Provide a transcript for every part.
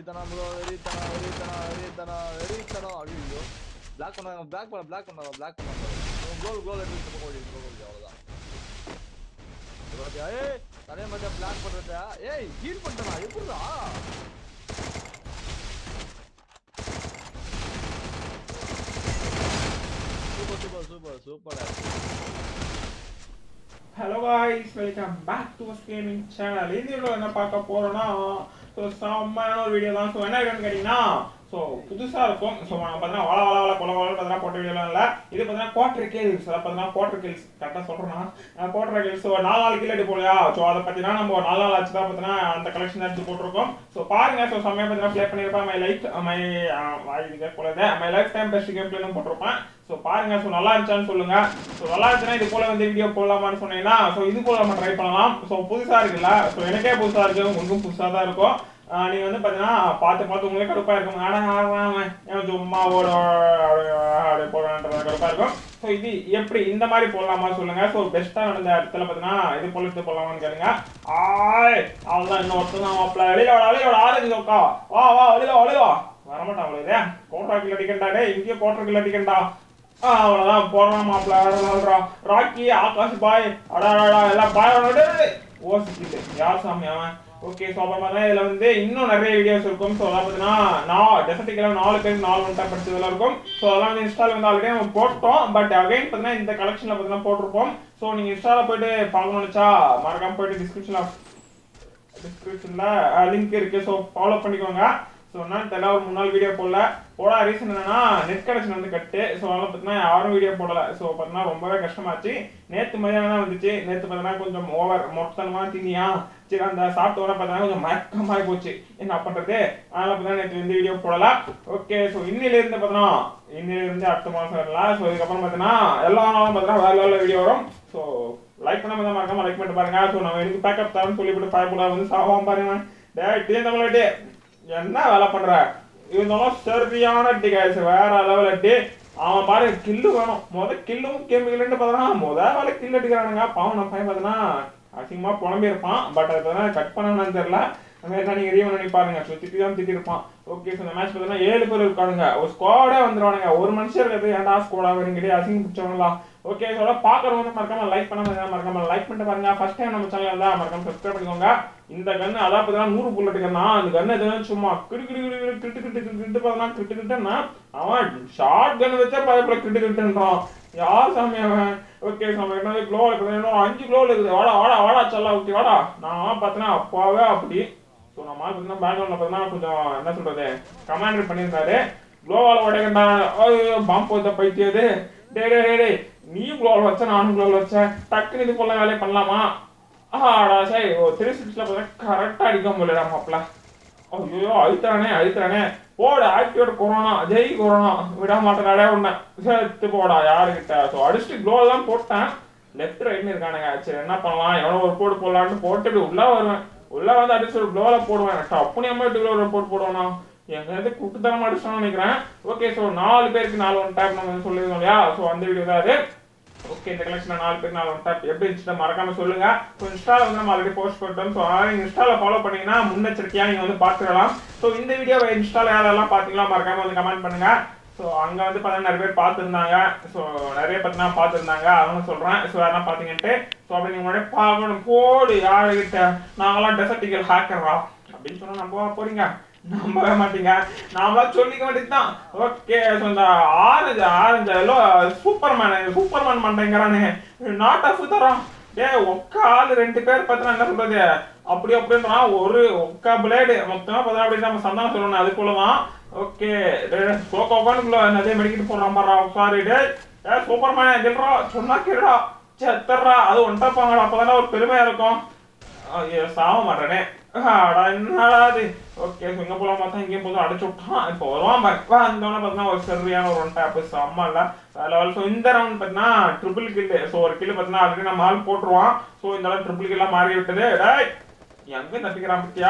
வெறித்தனம் ப்ரோ வெறித்தனம் வெறித்தனம் வெறித்தனம் வெறித்தனம் ஐயோ பிளாக் பண்ணாங்க பிளாக் பண்ண பிளாக் பண்ணாங்க பிளாக் பண்ணாங்க கோல் கோல் எடுத்து கோல் கோல் அவ்வளவுதான் பாத்தியா ஏய் அதே மாதிரி பிளாக் பண்றதா ஏய் ஹீல் பண்ணிட்டா எப்படிடா super super super super hello guys welcome back to gaming channel இந்த வீடியோவில் என்ன பார்க்க போறோம்னா ஸோ செம்மையான ஒரு வீடியோ தான் ஸோ என்ன வீடியோன்னு கேட்டிங்கன்னா ஸோ புதுசாக இருக்கும் ஸோ பார்த்தீங்கன்னா வள வள வள கொல வள பார்த்தீங்கன்னா போட்ட வீடியோலாம் இல்லை இது பார்த்தீங்கன்னா குவார்டர் கில்ஸ் அதை பார்த்தீங்கன்னா குவார்டர் கில்ஸ் கரெக்டாக சொல்கிறேன்னா குவார்டர் கில்ஸ் ஸோ நாலு நாலு கிலோ அடி போலையா ஸோ அதை பார்த்தீங்கன்னா நம்ம ஒரு நாலு நாள் ஆச்சு தான் பார்த்தீங்கன்னா அந்த கலெக்ஷன் எடுத்து போட்டிருக்கோம் ஸோ பாருங்க ஸோ செம்மையாக பார்த்தீங்கன்னா ப்ளே பண்ணியிருப்பேன் மை லைஃப் மை வாய் போலது my lifetime best game பிளேனும் போட்டிருப்பேன் ஸோ பாருங்க ஸோ நல்லா இருந்துச்சான்னு சொல்லுங்க ஸோ நல்லா இருந்துச்சுன்னா இது போல வந்து வீடியோ போடலாமான்னு சொன்னீங்கன்னா ஸோ இது போல நம்ம ட்ரை பண்ணலாம் ஸோ புதுசா இருக்குல்ல ஸோ எனக்கே புதுசா இருக்கு உங்களுக்கும் புதுசா தான் இருக்கும் ஆஹ் நீங்க வந்து பாத்தீங்கன்னா பார்த்து பார்த்து உங்களே கடுப்பா இருக்கும் ஆனா ஆமாம் ஏன் சும்மா ஓட அப்படி போடுறன்ற கடுப்பா இருக்கும் ஸோ இது எப்படி இந்த மாதிரி போடலாமா சொல்லுங்க ஸோ பெஸ்டா நடந்த இடத்துல பாத்தீங்கன்னா இது போல எடுத்து போடலாமான்னு கேளுங்க ஆய் அவ்வளோதான் இன்னும் ஒருத்தர் தான் மாப்பிள்ள வெளியில வாடா வெளியில வாடா ஆரஞ்சு உக்கா வா வா வெளியில வா, வெளியில வா வரமாட்டான் அவ்வளோ கோட்டா கிலோ அடிக்கண்டா டே இங்கேயும் கோட்டர் கிலோ அடிக்கண்டா ஆ, அவ்வளவுதான் போறான் மாப்பிள்ள அவ்வளவுதான் ராக்கி ஆகாஷ் பாய் அடாடா எல்லாம் பாய் ஓசிக்கிட்டு யார் சாமி அவன் ஓகே ஸோ அப்புறமா தான் இதில் வந்து இன்னும் நிறைய வீடியோஸ் இருக்கும் ஸோ அதான் பார்த்தீங்கன்னா நான் டெசர்ட்டிக்கெல்லாம் நாலு பேர் நாலு ஒன்றா படிச்சதெல்லாம் இருக்கும் ஸோ அதெல்லாம் வந்து இன்ஸ்டால் வந்து ஆல்ரெடி நம்ம போட்டோம் பட் அகைன் பார்த்தீங்கன்னா இந்த கலெக்ஷனில் பார்த்தீங்கன்னா போட்டிருப்போம் ஸோ நீங்கள் இன்ஸ்டாவில் போயிட்டு பார்க்கணும்னு நினச்சா மறக்காம போயிட்டு டிஸ்கிரிப்ஷனில் டிஸ்கிரிப்ஷனில் லிங்க் இருக்கு ஸோ ஃபாலோ பண்ணிக்கோங்க ஸோ என்னன்னு தெரியல ஒரு மூணு நாள் வீடியோ போடல போட ரீசன் என்னன்னா நெட் கனெக்ஷன் வந்து கட்டு ஸோ அதனால பார்த்தீங்கன்னா யாரும் வீடியோ போடல ஸோ பார்த்தீங்கன்னா ரொம்பவே கஷ்டமாச்சு நேற்று மதியானம் தான் வந்துச்சு நேற்று பார்த்தீங்கன்னா கொஞ்சம் ஓவர் மொத்தமாக தினியா சரி அந்த சாப்பிட்ட உடனே பார்த்தீங்கன்னா கொஞ்சம் மயக்கமாகி போச்சு என்ன பண்ணுறது அதனால பார்த்தீங்கன்னா நேற்று வந்து வீடியோ போடல ஓகே ஸோ இன்னிலிருந்து பார்த்தீங்கன்னா இன்னிலிருந்து அடுத்த மாதம் வரலாம் ஸோ இதுக்கப்புறம் பார்த்தீங்கன்னா எல்லா நாளும் பார்த்தீங்கன்னா வேற வேலை வீடியோ வரும் ஸோ லைக் பண்ணாம தான் மறக்காம லைக் பண்ணிட்டு பாருங்க ஸோ நம்ம எனக்கு பேக்கப் தரேன்னு சொல்லிவிட்டு பயப்பட வந்து சாவாம பாருங்க டே டே தமிழ்டே என்ன வேலை பண்ற இருந்தாலும் சரியான டிகாய்ஸ் வேற லெவல் டே அவன் பாரு கில்லு வேணும் முத கில்லும் கேமிக்கல்னு பார்த்தா முத வேலை கில் அடிக்கிறானுங்க பாவம் நம்ம பையன் பார்த்தனா அசிங்கமா புலம்பி இருப்பான் பட் அது பார்த்தா கட் பண்ணணும்னு தெரியல அந்த மாதிரி நீங்க ரீவன் பண்ணி பாருங்க ஸோ திட்டி தான் திட்டி இருப்பான் ஓகே ஸோ இந்த மேட்ச் பார்த்தீங்கன்னா ஏழு பேர் இருக்கானுங்க ஒரு ஸ்குவாடே வந்துருவானுங்க ஒரு மனுஷன் இருக்கிறது ஏன்டா ஸ்குவாடா வருங்கடி அசிங்கம் பிடிச்சவங்களா ஓகே ஸோ பார்க்குறவங்க வந்து மறக்காம லைக் பண்ணாம இருந்தா மறக்காம லைக் பண்ணிட்டு பாருங்க ஃபர்ஸ்ட் டைம் நம்ம சேனல் இருந்தா மறக்காம சப்ஸ்கிரைப் பண்ணிக்கோங்க இந்த கன்னு அதான் பார்த்தீங்கன்னா நூறு புல்லட் கன்னா அந்த கன்னு எதுவும் சும்மா கிடு கிடு கிடு கிடு கிட்டு கிட்டு கிட்டு கிட்டு பார்த்தா கிட்டு கிட்டுன்னா அவன் ஷார்ட் கன் வச்சா பயப்பட கிட்டு கிட்டுன்றான் யார் சாமி அவன் ஓகே சாமி என்ன க்ளோ இருக்குது இன்னும் அஞ்சு க்ளோ இருக்குது வாடா வாடா வாடா சொல்லா ஓகே வாடா நான் பார்த்தீங்கன்னா அப்பாவே அப்படி ஸோ நம்ம பார்த்தீங்கன்னா பேக்ரவுண்டில் பார்த்தீங்கன்னா கொஞ்சம் என்ன சொல்றது கமாண்டர் பண்ணியிருந்தாரு க்ளோவால் உடைக்கண்டா பாம்பு போத்த பைத்தியது டே டே டே டே நீ க்ளோவால் வச்ச நானும் க்ளோவால் வச்சேன் டக்குன்னு இது போல வேலையை பண்ணலாமா ஆடா சரி ஓ த்ரீ சிக்ஸ்ல பார்த்தா கரெக்டாக அடிக்க முடியல மாப்பிள்ள ஐயோ அழுத்துறானே அழுத்துறானே போடு ஆக்டிவேட் கொரோனா ஜெய் கொரோனா விட மாட்டேனாடே உன்னை சேர்த்து போடா யாருக்கிட்ட ஸோ அடிச்சுட்டு க்ளோ தான் போட்டேன் லெஃப்ட் ரைட்னு இருக்கானுங்க சரி என்ன பண்ணலாம் எவ்வளோ ஒரு போடு போடலான்னு போட்டு இப்படி உள்ள வருவேன் உள்ள வந்து அடிச்சு ஒரு க்ளோல போடுவேன் டப்புனி அம்மா வீட்டுக்குள்ள ஒரு போட்டு போடுவேனா எங்க இருந்து குட்டுத்தரமா அடிச்சோம்னு நினைக்கிறேன் ஓகே ஸோ நாலு பேருக்கு நாலு ஒன் டேப் நம்ம வந்து சொல்லியிருந்தோம் இல்லையா ஸோ அந்த வீடியோ தான் அது ஓகே இந்த கலெக்ஷன் நாலு பேருக்கு நாலு ஒன் டேப் எப்படி இருந்துச்சு மறக்காம சொல்லுங்க ஸோ இன்ஸ்டால வந்து நம்ம ஆல்ரெடி போஸ்ட் பண்ணிட்டோம் ஸோ அதனால நீங்க இன்ஸ்டால ஃபாலோ பண்ணீங்கன்னா முன்னெச்சரிக்கையா நீங்க வந்து பார்த்துக்கலாம் ஸோ இந்த வீடியோவை இன்ஸ்டால யாரெல்லாம் பார்த்தீங்களா மறக்காம வந்து கமெண்ட் பண்ணுங்க ஸோ அங்க வந்து பார்த்தீங்கன்னா நிறைய பேர் பார்த்துருந்தாங்க ஸோ நிறைய பார்த்தீங்கன்னா பார்த்துருந்தாங்க அவங்க சொல்றேன் ஸோ யாரெல்லாம் பார்த்தீங்கன்ட்டு ஸோ அப்படி நீங்க முன்னாடி பார்க்கணும் போடு யாருக்கிட்ட நாங்களாம் டெசர்டிக்கல் ஹேக்கர்வா அப்படின்னு சொன்னா நம்ப போறீங்க நம்பவே மாட்டீங்க நாமளா சொல்லிக்க வேண்டியதுதான் ஓகே ஸோ இந்த orange orange yellow superman superman மண்டைங்கிறானே நாட் ஆஃப் தரோம் டே ஒக்க ஆள் ரெண்டு பேர் பார்த்தா என்ன சொல்றது அப்படி அப்படின்றான் ஒரு ஒக்க பிளேடு மொத்தமா பார்த்தா அப்படி நம்ம சந்தானம் சொல்லணும் அதுக்குள்ளதான் ஓகே சோகோகானுக்குள்ள நிறைய மெடிக்கிட்டு போடுறான் பாரா சாரி டே ஏ சூப்பர்மேன் எதிர்றா சொன்னா கேடுறா செத்துறா அது ஒன்றாப்பாங்கடா அப்பதானே ஒரு பெருமையா இருக்கும் ஐயோ சாவ மாட்டேனே அடா என்னடா அது ஓகே இங்க போலாம் பார்த்தா இங்கேயும் போதும் அடிச்சு விட்டான் இப்போ வருவான் பாரு வா இந்தவன பார்த்தீங்கன்னா ஒரு சரியான ஒரு ஒன் டேப் செம்ம இல்ல லெவல் ஸோ இந்த ரவுண்ட் பார்த்தீங்கன்னா ட்ரிபிள் கில்லு ஸோ ஒரு கில்லு பார்த்தீங்கன்னா ஆல்ரெடி நம்ம ஆள் போட்டுருவான் ஸோ இந்த அளவு ட்ரிபிள் கில்லாம் மாறி விட்டது டேய் எங்க தப்பிக்கிறான் பத்தியா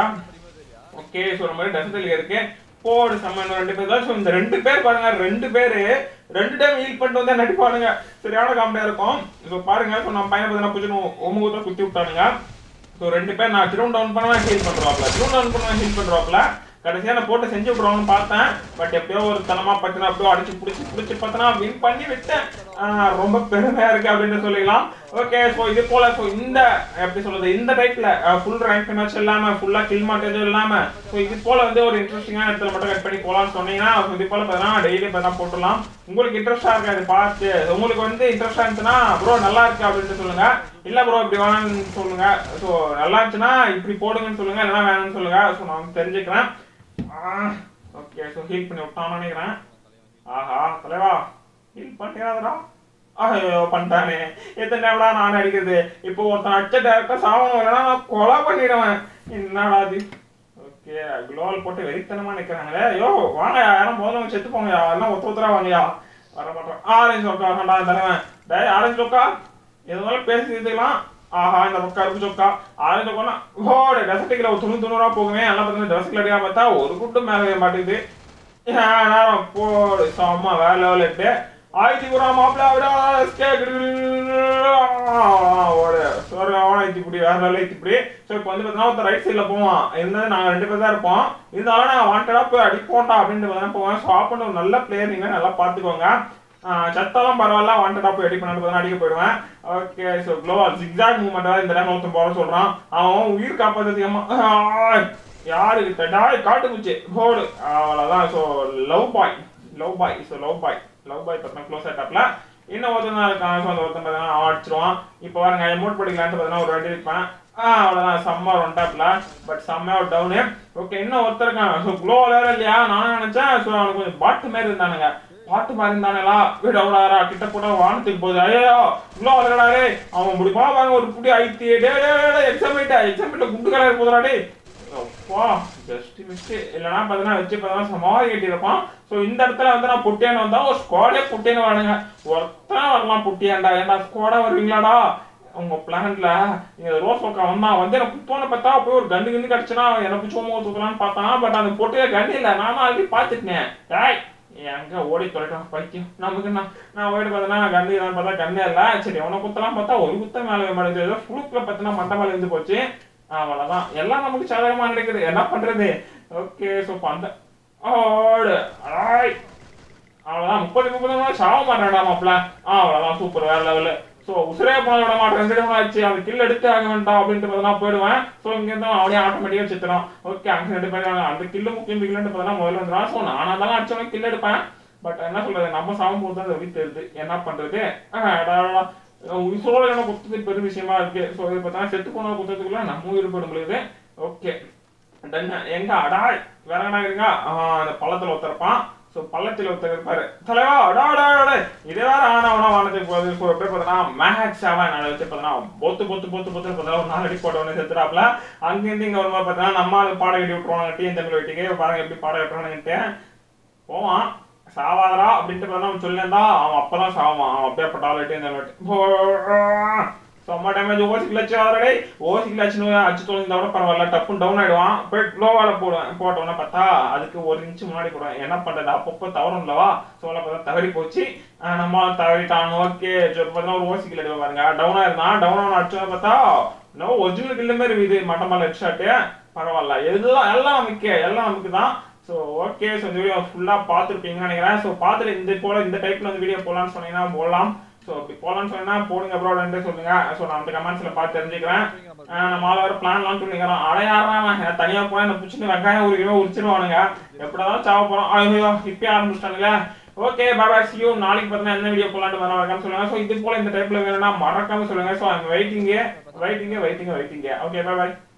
ஓகே ஸோ நம்ம டெசர்ட்ல இருக்கு போடு செம்ம இன்னும் ரெண்டு பேர் தான் ஸோ இந்த ரெண்டு பேர் பாருங்க ரெண்டு பேரு ரெண்டு டைம் ஹீல் பண்ணிட்டு வந்தா நடிப்பானுங்க சரியான காமெடியா இருக்கும் ஸோ பாருங்க ஸோ நம்ம பையன் பார்த்தீங்கன்னா கொஞ்சம் ஒமுகத்தை குத்தி விட்டானுங்க ஸோ ரெண்டு பேர் நான் ட்ரூன் டவுன் பண்ணுவேன் ஹீல் பண்ணுறாப்ல ட்ரூன் டவுன் பண்ணுவேன் ஹீல் பண்ணுறாப்ல கடைசியா நான் போட்டு செஞ்சு விட்ருவாங்கன்னு பார்த்தேன் பட் எப்படியோ ஒரு தனமா பார்த்தீங்கன்னா அப்படியோ அடிச்சு பிடிச்சி பிடிச்சி பார்த்தனா வின் பண்ணி விட்டேன் ஆஹ் ரொம்ப பெருமையா இருக்கு அப்படின்னு சொல்லிக்கலாம் ஓகே ஸோ இது போல ஸோ இந்த எப்படி சொல்றது இந்த டைப்ல ஃபுல் ரேங்க் மேட்ச் இல்லாம ஃபுல்லா கில் மாட்டேஜும் இல்லாம ஸோ இது போல வந்து ஒரு இன்ட்ரெஸ்டிங்கான இடத்துல மட்டும் கட் பண்ணி போலாம்னு சொன்னீங்கன்னா so இது போல பார்த்தீங்கன்னா டெய்லி பார்த்தா போட்டுடலாம் உங்களுக்கு இன்ட்ரெஸ்டா இருக்கா இது பார்த்து உங்களுக்கு வந்து இன்ட்ரெஸ்டா இருந்துச்சுன்னா ப்ரோ நல்லா இருக்கு அப்படின்னு சொல்லுங்க இல்ல ப்ரோ இப்படி வேணாம்னு சொல்லுங்க ஸோ நல்லா இருந்துச்சுன்னா இப்படி போடுங்கன்னு சொல்லுங்க இல்லைன்னா வேணும்னு சொல்லுங்க ஸோ நான் வந்து தெரிஞ்சுக்கிறேன் ஓகே ஸோ ஹீல் பண்ணி விட்டான்னு நினைக்கிறேன் ஆஹா தலைவா ஹீல் பண்ணிடாதடா ஐயோ பண்ணிட்டானே எத்தனை டைம்டா நான் அடிக்கிறது இப்போ ஒருத்தன் அடிச்ச டேரக்டா சாவணும் இல்லைன்னா நான் கொலை பண்ணிடுவேன் என்னடா அது ஓகே குளோவல் போட்டு வெறித்தனமா நிக்கிறாங்களே ஐயோ வாங்க யாரும் முதல்ல செத்து போங்கயா எல்லாம் ஒத்து ஒத்தரா வாங்கயா வர மாட்டோம் ஆரஞ்சு சொக்கா வரண்டா தலைவன் டேய் ஆரஞ்சு சொக்கா எதுனாலும் பேசிக்கலாம் ஆஹா இந்த பக்கம் இருக்கு சொக்கா ஆரஞ்சு சொக்கா ஓடு டெசர்ட்டுக்குள்ள ஒரு துணு துணுறா போகுமே எல்லாம் பார்த்தீங்கன்னா டெசர்ட்ல அடியா பார்த்தா ஒரு குட்டு மேலே வைக்க மாட்டேங்குது ஏன் நேரம் போடு செம்ம வேலை லெவல் எட்டு ஆயிரத்தி பூரா மாப்பிள்ள விடா ஓடு சோறு அவனா இப்படி வேற லெவல் இப்படி ஸோ இப்போ வந்து பார்த்தீங்கன்னா ஒருத்தர் ரைட் சைடில் போவான் இருந்தது நாங்கள் ரெண்டு பேர் தான் இருப்போம் இருந்தாலும் நாங்கள் வாண்டடாக போய் அடிப்போம்டா அப்படின்ட்டு பார்த்தா போவேன் ஸோ ஆப்பன் ஒரு நல்ல பிளேயர் நீங்கள் நல்லா பார்த்துக்கோங்க ஆஹ் சத்தாலும் பரவாயில்ல வாண்டடா போய் அடி பண்ணாட்டு பார்த்தா அடிக்க போயிடுவேன் ஓகே ஸோ க்ளோவல் ஜிக்ஸாக் மூமெண்ட் இந்த டைம் ஒருத்தன் போட சொல்கிறான் அவன் உயிர் காப்பாற்றுறதுக்கு அம்மா யாரு டாய் காட்டு பூச்சி போடு அவ்வளோதான் ஸோ லவ் பாய் லவ் பாய் ஸோ லவ் பாய் லவ் பாய் பார்த்தா க்ளோஸ் ஆட்டாப்ல இன்னும் ஒருத்தன் தான் இருக்கான் ஸோ அந்த ஒருத்தன் பார்த்தீங்கன்னா அவன் அடிச்சிருவான் இப்போ பாருங்க எமோட் படிக்கலான்ட்டு பார்த்தீங்கன்னா ஒரு ரெண்டு இருப்பேன் ஆ அவ்வளோதான் செம்ம ஒன் டாப்ல பட் செம்மையா ஒரு டவுனு ஓகே இன்னும் ஒருத்தர் இருக்கான் ஸோ க்ளோ வேற இல்லையா நானும் நினைச்சேன் ஸோ அவனுக்கு கொஞ்சம் பாட்டு மாதிரி இருந்தானுங்க பாட்டு மாதிரி இருந்தானுங்களா வீடு அவ்வளோரா கிட்ட போட வானத்துக்கு போகுது ஐயோ இவ்வளோ வளர்க்கடாரு அவன் முடிப்பா பாருங்க ஒரு புடி ஐத்தி டே எக்ஸாமிட்ட எக்ஸாமிட்ட குண்டு கலர் போதுறாடே அப்பா ஜஸ்ட் மிஸ் இல்லைன்னா பார்த்தீங்கன்னா வச்சு பார்த்தீங்கன்னா சமாளி கட்டியிருப்பான் ஸோ இந்த இடத்துல வந்து நான் புட்டியான்னு வந்தா ஒரு ஸ்குவாடே புட்டியான்னு வாடுங்க ஒருத்தன் வரலாம் புட்டியாண்டா ஏன்டா ஸ்குவாடா வருவீங்களாடா உங்க பிளான்ல இந்த ரோஸ் ஒக்கா வந்தான் வந்து எனக்கு குப்போன்னு பார்த்தா போய் ஒரு கண்டு கண்டு கிடச்சுனா என்ன பிடிச்சோமோ தூக்கலாம்னு பார்த்தான் பட் அந்த பொட்டியில கண்டு இல்லை நானும் ஆல்ரெடி பார்த்துட்டேன் டேய் எங்க ஓடி தொலைட்டோம் பைத்தியம் நமக்கு நான் நான் ஓடி பார்த்தேன்னா கண்ணு தான் பார்த்தா கண்ணே இல்லை சரி அவனை குத்தலாம் பார்த்தா ஒரு குத்த மேலே மாட்டேங்குது ஏதோ ஃபுளுக்கில் பார்த்தீங்கன்னா மண்டை மேலே இருந்து போச்சு அவ்வளோதான் எல்லாம் நமக்கு சாதகமாக நடக்குது என்ன பண்றது ஓகே ஸோ அந்த ஓடு ஆய் அவ்வளோதான் முப்பது முப்பது நாள் சாக மாட்டேன்டா மாப்பிள ஆ அவ்வளோதான் சூப்பர் வேற லெவலு ஸோ உசுரே போன விட மாட்டேன் ரெண்டு டைம் ஆச்சு அந்த கில் எடுத்து ஆக வேண்டாம் அப்படின்ட்டு பார்த்தா போயிடுவேன் ஸோ இங்கேருந்து அவனே ஆட்டோமேட்டிக்காக செத்துறான் ஓகே அங்கே ரெண்டு பேரும் அந்த கில்லு முக்கியம் கில்லுன்னு பார்த்தா முதல்ல வந்துடுவான் ஸோ நானாக இருந்தாலும் அடிச்சவன் கில் எடுப்பேன் பட் என்ன சொல்றது நம்ம சாகும் போது தான் அது எப்படி தெரியுது என்ன பண்றது உயிரோட என்ன குத்தது பெரும் விஷயமா இருக்கு ஸோ இது பார்த்தா செத்து போன குத்தத்துக்குள்ள நம்ம உயிர் போட முடியுது ஓகே டன் எங்க அடாய் வேற என்ன இருக்குங்க அந்த பள்ளத்துல ஒருத்தருப்பான் ஸோ பள்ளத்தில் ஒருத்தர் இருப்பாரு தலைவா அடா அடா அடா இதே வேற ஆனவனா வானத்துக்கு போகுது ஸோ எப்படி பார்த்தா மேக்ஸ் ஆவா நான் வச்சு பார்த்தா பொத்து பொத்து பொத்து பொத்து பார்த்தா ஒரு நாலு அடி போட்ட உடனே செத்துறாப்ல அங்கேருந்து இங்க வரும்போது பார்த்தா நம்ம அது பாடம் கட்டி விட்டுருவாங்க டீ தமிழ் வெட்டிக்கு பாருங்க எப்படி பாடம் கட்டுறானுன்ட்டு போவான் சாவாதரா அப்படின்ட்டு பார்த்தா அவன் சொல்லியிருந்தா அவன் அப்பதான் சாவான் அவன் அப்படியே பட்டாலும் வெட்டி இந்த வெட்டி செம்ம damage OC clutch already OC கிளச்சுன்னு அடிச்சு தொலைந்தா கூட பரவாயில்ல டப்புன்னு டவுன் ஆயிடுவான் போய் லோவால போடுவேன் போட்டோன்னே பார்த்தா அதுக்கு ஒரு இன்ச்சு முன்னாடி போடுவேன் என்ன பண்றது அப்பப்போ தவறும் இல்லவா சோழ பார்த்தா தவறி போச்சு ஆஹ் நம்ம தவறிட்டான் ஓகே பார்த்தா ஒரு ஓசி கில் அடிப்பேன் பாருங்க டவுனா இருந்தான் டவுன் ஆன அடிச்சோன்னு பார்த்தா இன்னும் ஒரிஜினல் கில்ல மாதிரி இது மட்டமால ஹெட் ஷாட்டு பரவாயில்ல எல்லாம் எல்லாம் நமக்கு எல்லாம் நமக்கு தான் ஸோ ஓகே ஸோ இந்த வீடியோ ஃபுல்லாக பார்த்துருப்பீங்கன்னு நினைக்கிறேன் ஸோ பார்த்துட்டு இந்த போல இந்த டைப்ல வந்து வீடியோ போடலாம்னு சொன்னீங்கன்னா போடலாம் ஸோ அப்படி போகலான்னு சொன்னா போடுங்க ப்ரோடன்ட்டு சொல்லுங்க ஸோ நான் அந்த கமெண்ட்ஸில் பார்த்து தெரிஞ்சுக்கிறேன் ஆஹ் நம்ம ஆள் வேறு பிளான்லாம் சொல்லிக்கிறோம் அடையாடுறான் தனியாக போய் என்ன பிடிச்சிட்டு வெங்காயம் உரிக்கவே உரிச்சிருவானுங்க எப்படிதான் சாவ போகிறோம் ஐயோ இப்பயே ஆரம்பிச்சிட்டானுங்க ஓகே பாபா சியூ நாளைக்கு பார்த்தீங்கன்னா என்ன வீடியோ போலான்னு வர வரக்கான்னு சொல்லுங்க ஸோ இது போல இந்த டைப்ல வேணும்னா மறக்காம சொல்லுங்க ஸோ வெயிட்டிங்க வெயிட்டிங்க வெயிட்டிங்க வெயிட்டிங்க ஓகே பாய்